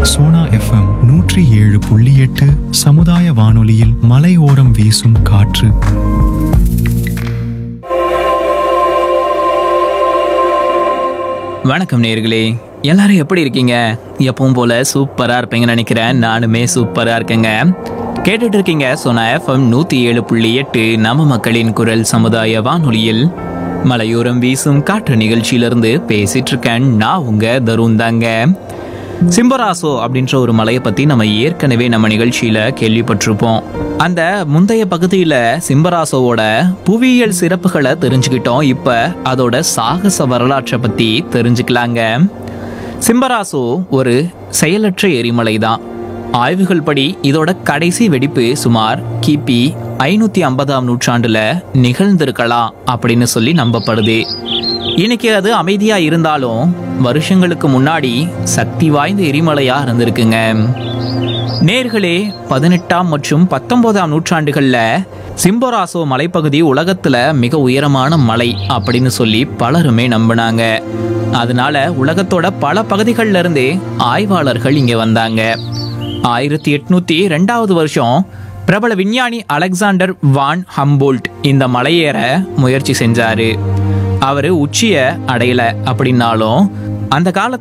Sona FM நூற்றி ஏழு புள்ளி எட்டு சமுதாய வானொலியில் மலையோரம் வீசும் காற்று வணக்கம் நேர்களே எல்லாரும் எப்படி இருக்கீங்க எப்பவும் போல சூப்பரா இருப்பீங்கன்னு நினைக்கிறேன் நானுமே சூப்பரா இருக்கேங்க கேட்டுட்டு இருக்கீங்க சொன்ன எஃப்எம் நூத்தி ஏழு புள்ளி எட்டு நம்ம மக்களின் குரல் சமுதாய வானொலியில் மலையோரம் வீசும் காற்று நிகழ்ச்சியிலிருந்து பேசிட்டு இருக்கேன் நான் உங்க தருண் தாங்க சிம்பராசோ அப்படின்ற ஒரு மலையை பத்தி நம்ம ஏற்கனவே நம்ம நிகழ்ச்சியில கேள்விப்பட்டிருப்போம் அந்த முந்தைய பகுதியில சிம்பராசோவோட புவியியல் சிறப்புகளை தெரிஞ்சுக்கிட்டோம் இப்ப அதோட சாகச வரலாற்றை பத்தி தெரிஞ்சுக்கலாங்க சிம்பராசோ ஒரு செயலற்ற எரிமலை தான் ஆய்வுகள் படி இதோட கடைசி வெடிப்பு சுமார் கிபி ஐநூத்தி ஐம்பதாம் நூற்றாண்டுல நிகழ்ந்திருக்கலாம் அப்படின்னு சொல்லி நம்பப்படுது இன்னைக்கு அது அமைதியா இருந்தாலும் வருஷங்களுக்கு முன்னாடி சக்தி வாய்ந்த எரிமலையா இருந்திருக்குங்க நேர்களே பதினெட்டாம் மற்றும் பத்தொன்பதாம் நூற்றாண்டுகள்ல சிம்போராசோ மலைப்பகுதி உலகத்துல மிக உயரமான மலை அப்படின்னு சொல்லி பலருமே நம்பினாங்க அதனால உலகத்தோட பல பகுதிகள்ல இருந்து ஆய்வாளர்கள் இங்க வந்தாங்க ஆயிரத்தி எட்நூத்தி ரெண்டாவது வருஷம் பிரபல விஞ்ஞானி அலெக்சாண்டர் வான் ஹம்போல்ட் இந்த மலையேற முயற்சி செஞ்சாரு அவரு உச்சிய அடையல அப்படின்னாலும் அந்த காலத்துல